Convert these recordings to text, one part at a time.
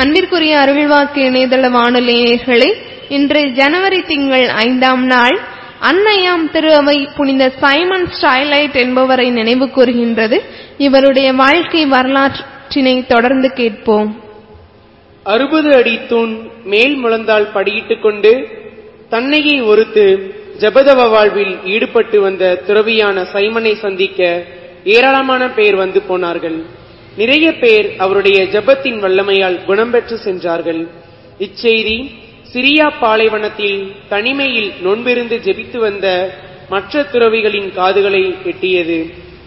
அன்பிற்குரிய அருள்வாக்கு இணையதள வானொலியர்களே இன்று ஜனவரி திங்கள் ஐந்தாம் நாள் அன்னையாம் திரு அவை புனித சைமன் ஸ்டைலைட் என்பவரை நினைவு கூறுகின்றது இவருடைய வாழ்க்கை வரலாற்றினை தொடர்ந்து கேட்போம் அறுபது அடி தூண் மேல் முழந்தால் படியிட்டுக் கொண்டு தன்னையே ஒருத்து ஜபதவ வாழ்வில் ஈடுபட்டு வந்த துறவியான சைமனை சந்திக்க ஏராளமான பேர் வந்து போனார்கள் நிறைய பேர் அவருடைய ஜபத்தின் வல்லமையால் குணம் பெற்று சென்றார்கள் இச்செய்தி சிரியா பாலைவனத்தில் தனிமையில் நொன்பிருந்து ஜெபித்து வந்த மற்ற துறவிகளின் காதுகளை எட்டியது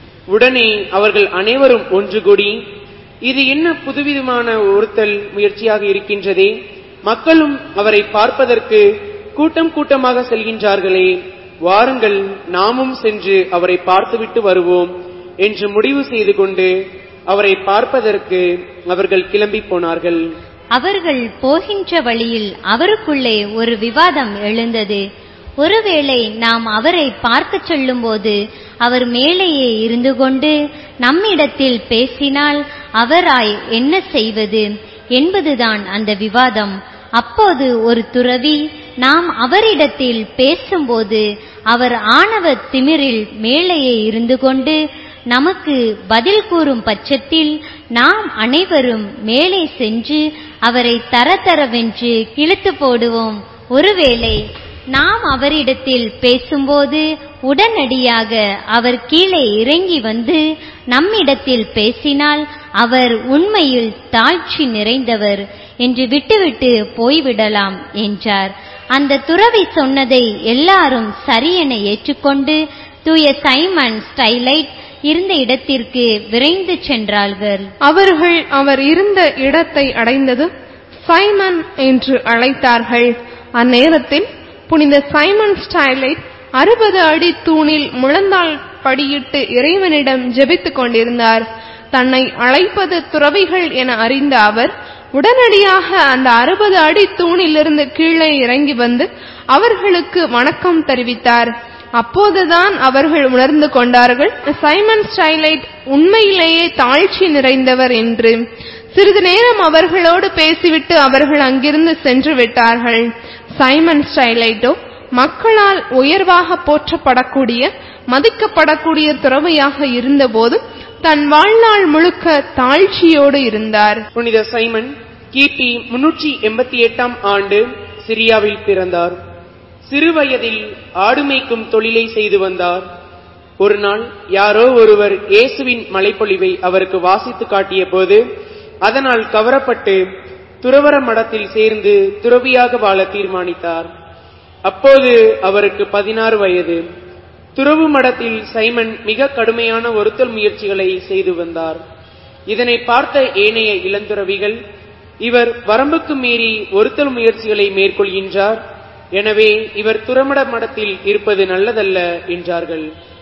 உடனே அவர்கள் அனைவரும் ஒன்று கூடி இது என்ன புதுவிதமான ஒருத்தல் முயற்சியாக இருக்கின்றதே மக்களும் அவரை பார்ப்பதற்கு கூட்டம் கூட்டமாக செல்கின்றார்களே வாருங்கள் நாமும் சென்று அவரை பார்த்துவிட்டு வருவோம் என்று முடிவு செய்து கொண்டு அவரை பார்ப்பதற்கு அவர்கள் கிளம்பி போனார்கள் அவர்கள் போகின்ற வழியில் அவருக்குள்ளே ஒரு விவாதம் எழுந்தது ஒருவேளை நாம் அவரை பார்க்கச் சொல்லும்போது அவர் மேலேயே இருந்து கொண்டு நம்மிடத்தில் பேசினால் அவராய் என்ன செய்வது என்பதுதான் அந்த விவாதம் அப்போது ஒரு துறவி நாம் அவரிடத்தில் பேசும்போது அவர் ஆணவ திமிரில் மேலேயே இருந்து கொண்டு நமக்கு பதில் கூறும் பட்சத்தில் நாம் அனைவரும் மேலே சென்று அவரை தரதரவென்று கிழித்து போடுவோம் ஒருவேளை நாம் அவரிடத்தில் பேசும்போது உடனடியாக அவர் கீழே இறங்கி வந்து நம்மிடத்தில் பேசினால் அவர் உண்மையில் தாழ்ச்சி நிறைந்தவர் என்று விட்டுவிட்டு போய்விடலாம் என்றார் அந்த துறவி சொன்னதை எல்லாரும் சரியென ஏற்றுக்கொண்டு தூய சைமன் ஸ்டைலைட் இருந்த இடத்திற்கு விரைந்து சென்றார்கள் அவர்கள் அவர் இருந்த இடத்தை அடைந்ததும் சைமன் என்று அழைத்தார்கள் அந்நேரத்தில் புனித சைமன் ஸ்டைலைட் அறுபது அடி தூணில் முழந்தாள் படியிட்டு இறைவனிடம் ஜெபித்துக் கொண்டிருந்தார் தன்னை அழைப்பது துறவிகள் என அறிந்த அவர் உடனடியாக அந்த அறுபது அடி தூணிலிருந்து கீழே இறங்கி வந்து அவர்களுக்கு வணக்கம் தெரிவித்தார் அப்போதுதான் அவர்கள் உணர்ந்து கொண்டார்கள் சைமன் ஸ்டைலைட் உண்மையிலேயே தாழ்ச்சி நிறைந்தவர் என்று சிறிது நேரம் அவர்களோடு பேசிவிட்டு அவர்கள் அங்கிருந்து சென்று விட்டார்கள் சைமன் ஸ்டைலைட்டோ மக்களால் உயர்வாக போற்றப்படக்கூடிய மதிக்கப்படக்கூடிய துறவையாக இருந்தபோது தன் வாழ்நாள் முழுக்க தாழ்ச்சியோடு இருந்தார் புனித சைமன் கிபி முன்னூற்றி எண்பத்தி எட்டாம் ஆண்டு சிரியாவில் பிறந்தார் சிறுவயதில் ஆடு மேய்க்கும் தொழிலை செய்து வந்தார் ஒரு நாள் யாரோ ஒருவர் இயேசுவின் மலைப்பொழிவை அவருக்கு வாசித்து காட்டிய போது அதனால் கவரப்பட்டு துறவர மடத்தில் சேர்ந்து துறவியாக வாழ தீர்மானித்தார் அப்போது அவருக்கு பதினாறு வயது துறவு மடத்தில் சைமன் மிக கடுமையான ஒருத்தல் முயற்சிகளை செய்து வந்தார் இதனை பார்த்த ஏனைய இளந்துறவிகள் இவர் வரம்புக்கு மீறி ஒருத்தல் முயற்சிகளை மேற்கொள்கின்றார் எனவே இவர் துறமட மடத்தில் இருப்பது நல்லதல்ல என்றார்கள்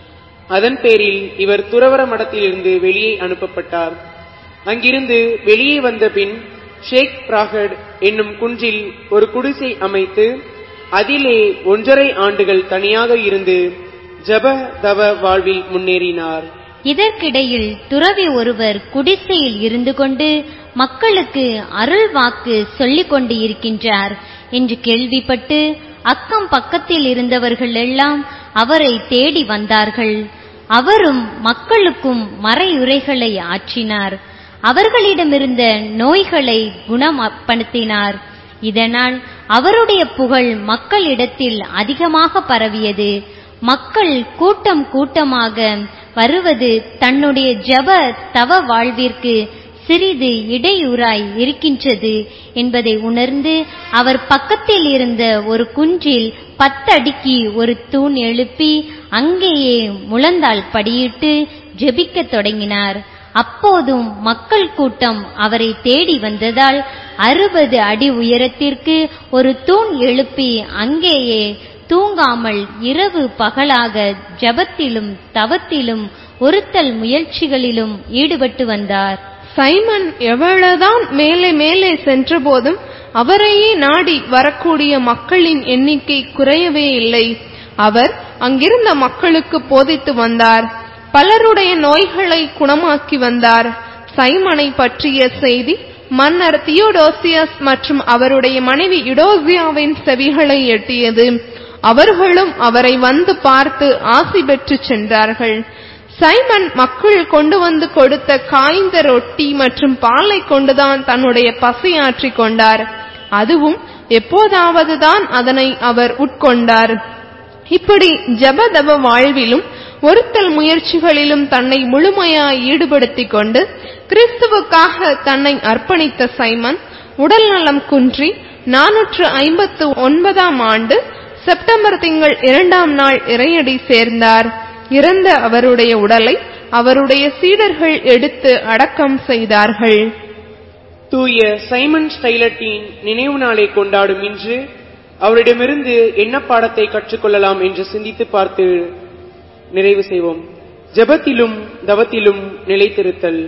அதன் பேரில் இவர் துறவர மடத்திலிருந்து வெளியே அனுப்பப்பட்டார் அங்கிருந்து வெளியே வந்த பின் ஷேக் பிராகட் என்னும் குன்றில் ஒரு குடிசை அமைத்து அதிலே ஒன்றரை ஆண்டுகள் தனியாக இருந்து ஜப தவ வாழ்வில் முன்னேறினார் இதற்கிடையில் துறவி ஒருவர் குடிசையில் இருந்து கொண்டு மக்களுக்கு அருள் வாக்கு சொல்லிக் கொண்டு இருக்கின்றார் என்று கேள்விப்பட்டு அக்கம் பக்கத்தில் இருந்தவர்கள் எல்லாம் அவரை தேடி வந்தார்கள் அவரும் மக்களுக்கும் மறையுரைகளை ஆற்றினார் அவர்களிடமிருந்த நோய்களை குணப்படுத்தினார் இதனால் அவருடைய புகழ் மக்களிடத்தில் அதிகமாக பரவியது மக்கள் கூட்டம் கூட்டமாக வருவது தன்னுடைய ஜப தவ வாழ்விற்கு சிறிது இடையூறாய் இருக்கின்றது என்பதை உணர்ந்து அவர் பக்கத்தில் இருந்த ஒரு குன்றில் பத்தடிக்கு ஒரு தூண் எழுப்பி அங்கேயே முழந்தாள் படியிட்டு ஜெபிக்கத் தொடங்கினார் அப்போதும் மக்கள் கூட்டம் அவரை தேடி வந்ததால் அறுபது அடி உயரத்திற்கு ஒரு தூண் எழுப்பி அங்கேயே தூங்காமல் இரவு பகலாக ஜபத்திலும் தவத்திலும் ஒருத்தல் முயற்சிகளிலும் ஈடுபட்டு வந்தார் சைமன் எவ்வளவுதான் மேலே மேலே சென்றபோதும் அவரையே நாடி வரக்கூடிய மக்களின் எண்ணிக்கை குறையவே இல்லை அவர் அங்கிருந்த மக்களுக்கு போதித்து வந்தார் பலருடைய நோய்களை குணமாக்கி வந்தார் சைமனை பற்றிய செய்தி மன்னர் தியோடோசியஸ் மற்றும் அவருடைய மனைவி யுடோசியாவின் செவிகளை எட்டியது அவர்களும் அவரை வந்து பார்த்து ஆசி பெற்றுச் சென்றார்கள் சைமன் மக்கள் கொண்டு வந்து கொடுத்த காய்ந்த ரொட்டி மற்றும் பாலை கொண்டுதான் தன்னுடைய பசியாற்றிக் கொண்டார் அதுவும் எப்போதாவது தான் அதனை அவர் உட்கொண்டார் இப்படி ஜபதப வாழ்விலும் ஒருத்தல் முயற்சிகளிலும் தன்னை முழுமையாய் ஈடுபடுத்திக் கொண்டு கிறிஸ்துவுக்காக தன்னை அர்ப்பணித்த சைமன் உடல் நலம் குன்றி நானூற்று ஐம்பத்து ஒன்பதாம் ஆண்டு செப்டம்பர் திங்கள் இரண்டாம் நாள் இறையடி சேர்ந்தார் இறந்த அவருடைய உடலை அவருடைய சீடர்கள் எடுத்து அடக்கம் செய்தார்கள் தூய சைமன் ஸ்டைலட்டின் நினைவு நாளை கொண்டாடும் இன்று அவரிடமிருந்து என்ன பாடத்தை கற்றுக்கொள்ளலாம் என்று சிந்தித்து பார்த்து நிறைவு செய்வோம் ஜெபத்திலும் தவத்திலும் நிலைத்திருத்தல்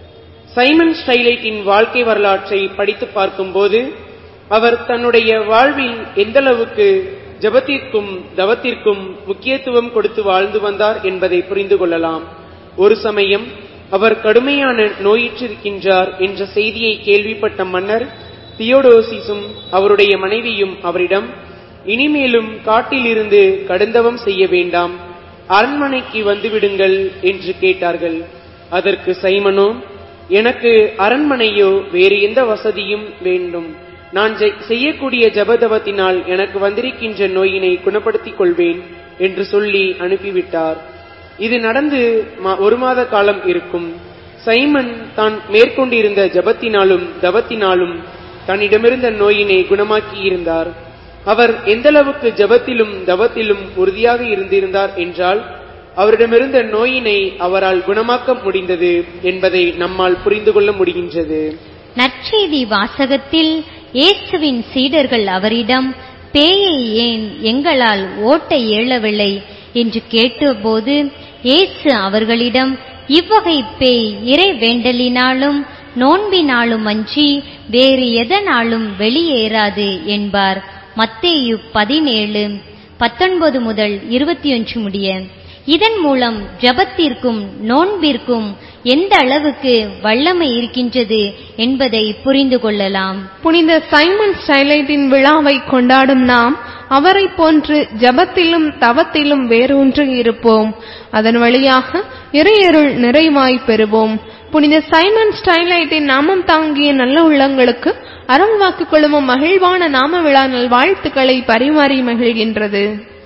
சைமன் ஸ்டைலைட்டின் வாழ்க்கை வரலாற்றை படித்து பார்க்கும்போது அவர் தன்னுடைய வாழ்வில் எந்தளவுக்கு ஜெபத்திற்கும் தவத்திற்கும் முக்கியத்துவம் கொடுத்து வாழ்ந்து வந்தார் என்பதை புரிந்து கொள்ளலாம் ஒரு சமயம் அவர் கடுமையான நோயிற்றிருக்கின்றார் என்ற செய்தியை கேள்விப்பட்ட மன்னர் தியோடோசிஸும் அவருடைய மனைவியும் அவரிடம் இனிமேலும் காட்டிலிருந்து கடுந்தவம் செய்ய வேண்டாம் அரண்மனைக்கு வந்துவிடுங்கள் என்று கேட்டார்கள் அதற்கு சைமனோ எனக்கு அரண்மனையோ வேறு எந்த வசதியும் வேண்டும் நான் ஜெ- செய்யக்கூடிய ஜபதவத்தினால் எனக்கு வந்திருக்கின்ற நோயினை குணப்படுத்திக் கொள்வேன் என்று சொல்லி அனுப்பிவிட்டார் இது நடந்து மா- ஒரு மாத காலம் இருக்கும் சைமன் தான் மேற்கொண்டிருந்த ஜபத்தினாலும் தவத்தினாலும் தன்னிடமிருந்த நோயினை குணமாக்கி இருந்தார் அவர் எந்தளவுக்கு ஜபத்திலும் தவத்திலும் உறுதியாக இருந்திருந்தார் என்றால் அவரிடமிருந்த நோயினை அவரால் குணமாக்க முடிந்தது என்பதை நம்மால் புரிந்து கொள்ள முடிகின்றது நற்செய்தி வாசகத்தில் இயேசுவின் சீடர்கள் அவரிடம் பேயை ஏன் எங்களால் ஓட்ட இயலவில்லை என்று கேட்டபோது இயேசு அவர்களிடம் இவ்வகை பேய் இறை வேண்டலினாலும் நோன்பினாலும் அஞ்சி வேறு எதனாலும் வெளியேறாது என்பார் மத்தேயு பதினேழு பத்தொன்பது முதல் இருபத்தி ஒன்று முடிய இதன் மூலம் ஜபத்திற்கும் நோன்பிற்கும் எந்த அளவுக்கு வல்லமை இருக்கின்றது என்பதை புரிந்து கொள்ளலாம் புனித சைமன் ஸ்டைலைட்டின் விழாவை கொண்டாடும் நாம் அவரை போன்று ஜபத்திலும் தவத்திலும் வேரூன்றி இருப்போம் அதன் வழியாக இறையருள் நிறைவாய் பெறுவோம் புனித சைமன் ஸ்டைலைட்டின் நாமம் தாங்கிய நல்ல உள்ளங்களுக்கு அருள்வாக்கு குழுமம் மகிழ்வான நாம விழா நல்வாழ்த்துக்களை பரிமாறி மகிழ்கின்றது